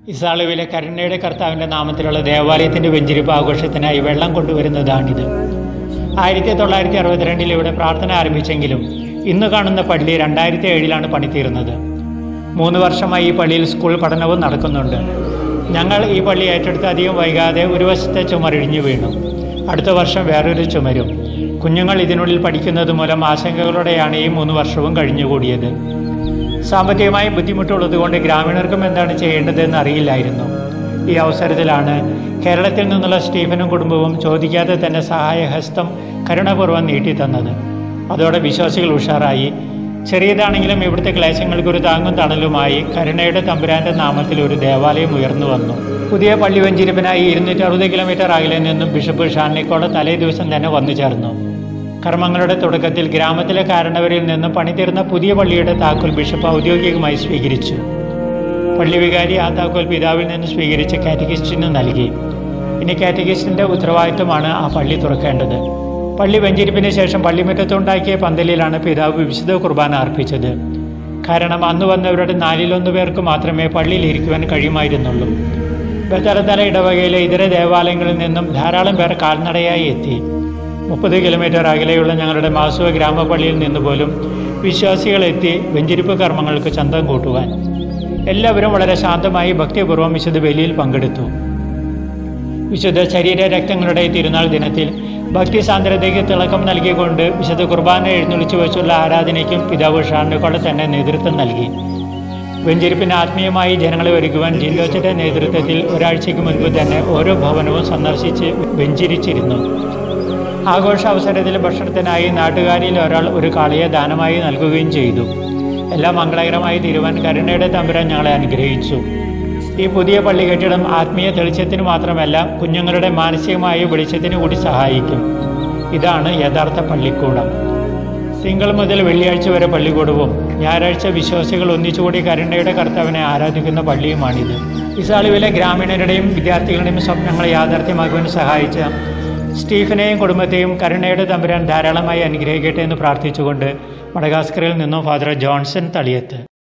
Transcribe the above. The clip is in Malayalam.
ഇസാളുവിലെ കരുണയുടെ കർത്താവിൻ്റെ നാമത്തിലുള്ള ദേവാലയത്തിൻ്റെ വെഞ്ചിരിപ്പ് ആഘോഷത്തിനായി വെള്ളം കൊണ്ടുവരുന്നതാണിത് ആയിരത്തി തൊള്ളായിരത്തി അറുപത്തിരണ്ടിൽ ഇവിടെ പ്രാർത്ഥന ആരംഭിച്ചെങ്കിലും ഇന്ന് കാണുന്ന പള്ളി രണ്ടായിരത്തി ഏഴിലാണ് പണിതീർന്നത് മൂന്ന് വർഷമായി ഈ പള്ളിയിൽ സ്കൂൾ പഠനവും നടക്കുന്നുണ്ട് ഞങ്ങൾ ഈ പള്ളി ഏറ്റെടുത്ത് അധികം വൈകാതെ ഒരു വശത്തെ ചുമരിടിഞ്ഞു വീണു അടുത്ത വർഷം വേറൊരു ചുമരും കുഞ്ഞുങ്ങൾ ഇതിനുള്ളിൽ പഠിക്കുന്നത് മൂലം ആശങ്കകളോടെയാണ് ഈ മൂന്ന് വർഷവും കഴിഞ്ഞുകൂടിയത് സാമ്പത്തികമായി ബുദ്ധിമുട്ടുള്ളതുകൊണ്ട് ഗ്രാമീണർക്കും എന്താണ് ചെയ്യേണ്ടതെന്ന് അറിയില്ലായിരുന്നു ഈ അവസരത്തിലാണ് കേരളത്തിൽ നിന്നുള്ള സ്റ്റീഫനും കുടുംബവും ചോദിക്കാതെ തന്നെ സഹായഹസ്തം കരുണപൂർവ്വം നീട്ടിത്തന്നത് അതോടെ വിശ്വാസികൾ ഉഷാറായി ചെറിയതാണെങ്കിലും ഇവിടുത്തെ ക്ലേശങ്ങൾക്ക് ഒരു താങ്ങും തണലുമായി കരുണയുടെ തമ്പുരാന്റെ നാമത്തിൽ ഒരു ദേവാലയം ഉയർന്നു വന്നു പുതിയ പള്ളി വെഞ്ചിരിപ്പിനായി ഇരുന്നൂറ്റി അറുപത് കിലോമീറ്റർ അകലെ നിന്നും ബിഷപ്പ് ഷാർണിക്കോട് തലേ ദിവസം തന്നെ വന്നു ചേർന്നു കർമ്മങ്ങളുടെ തുടക്കത്തിൽ ഗ്രാമത്തിലെ കാരണവരിൽ നിന്നും പണിതീർന്ന പുതിയ പള്ളിയുടെ താക്കോൽ ബിഷപ്പ് ഔദ്യോഗികമായി സ്വീകരിച്ചു പള്ളി വികാരി ആ താക്കോൽ പിതാവിൽ നിന്ന് സ്വീകരിച്ച് കാറ്റഗിസ്റ്റിന് നൽകി ഇനി കാറ്റഗിസ്റ്റിന്റെ ഉത്തരവാദിത്വമാണ് ആ പള്ളി തുറക്കേണ്ടത് പള്ളി വെഞ്ചിരിപ്പിന് ശേഷം പള്ളിമുറ്റത്തുണ്ടാക്കിയ പന്തലിലാണ് പിതാവ് വിശുദ്ധ കുർബാന അർപ്പിച്ചത് കാരണം അന്ന് വന്നവരുടെ നാലിലൊന്ന് പേർക്ക് മാത്രമേ പള്ളിയിൽ ഇരിക്കുവാൻ കഴിയുമായിരുന്നുള്ളൂ ബത്തലത്തല ഇടവകയിലെ ഇതര ദേവാലയങ്ങളിൽ നിന്നും ധാരാളം പേർ കാൽനടയായി എത്തി മുപ്പത് കിലോമീറ്റർ അകലെയുള്ള ഞങ്ങളുടെ മാസുവ ഗ്രാമപള്ളിയിൽ നിന്ന് പോലും വിശ്വാസികൾ എത്തി വെഞ്ചിരിപ്പ് കർമ്മങ്ങൾക്ക് ചന്തം കൂട്ടുവാൻ എല്ലാവരും വളരെ ശാന്തമായി ഭക്തിപൂർവ്വം വിശുദ്ധ ബലിയിൽ പങ്കെടുത്തു വിശുദ്ധ ശരീര രക്തങ്ങളുടെ തിരുനാൾ ദിനത്തിൽ ഭക്തി സാന്ദ്രതയ്ക്ക് തിളക്കം നൽകിക്കൊണ്ട് വിശുദ്ധ കുർബാന എഴുന്നള്ളിച്ചു വെച്ചുള്ള ആരാധനയ്ക്കും പിതാവ് ഷാണ്ടുകൊള്ള തന്നെ നേതൃത്വം നൽകി വെഞ്ചിരിപ്പിന് ആത്മീയമായി ജനങ്ങളെ ഒരുക്കുവാൻ ജില്ലോച്ചയുടെ നേതൃത്വത്തിൽ ഒരാഴ്ചയ്ക്ക് മുൻപ് തന്നെ ഓരോ ഭവനവും സന്ദർശിച്ച് വെഞ്ചിരിച്ചിരുന്നു ആഘോഷ അവസരത്തിൽ ഭക്ഷണത്തിനായി നാട്ടുകാരിൽ ഒരാൾ ഒരു കാളിയെ ദാനമായി നൽകുകയും ചെയ്തു എല്ലാം മംഗളകരമായി തീരുവാൻ കരുണയുടെ തമ്പുരാൻ ഞങ്ങളെ അനുഗ്രഹിച്ചു ഈ പുതിയ പള്ളി കെട്ടിടം ആത്മീയ തെളിച്ചത്തിന് മാത്രമല്ല കുഞ്ഞുങ്ങളുടെ മാനസികമായ വെളിച്ചത്തിന് കൂടി സഹായിക്കും ഇതാണ് യഥാർത്ഥ പള്ളിക്കൂടം തിങ്കൾ മുതൽ വെള്ളിയാഴ്ച വരെ പള്ളിക്കൂടവും ഞായറാഴ്ച വിശ്വാസികൾ ഒന്നിച്ചുകൂടി കരുണയുടെ കർത്താവിനെ ആരാധിക്കുന്ന പള്ളിയുമാണിത് ഇസാളുവിലെ ഗ്രാമീണരുടെയും വിദ്യാർത്ഥികളുടെയും സ്വപ്നങ്ങളെ യാഥാർത്ഥ്യമാക്കുവാൻ സഹായിച്ച സ്റ്റീഫനെയും കുടുംബത്തെയും കരുണയുടെ തമ്പുരാൻ ധാരാളമായി അനുഗ്രഹിക്കട്ടെ എന്ന് പ്രാർത്ഥിച്ചുകൊണ്ട് മഡഗാസ്കറിൽ നിന്നും ഫാദർ ജോൺസൺ തളിയത്ത്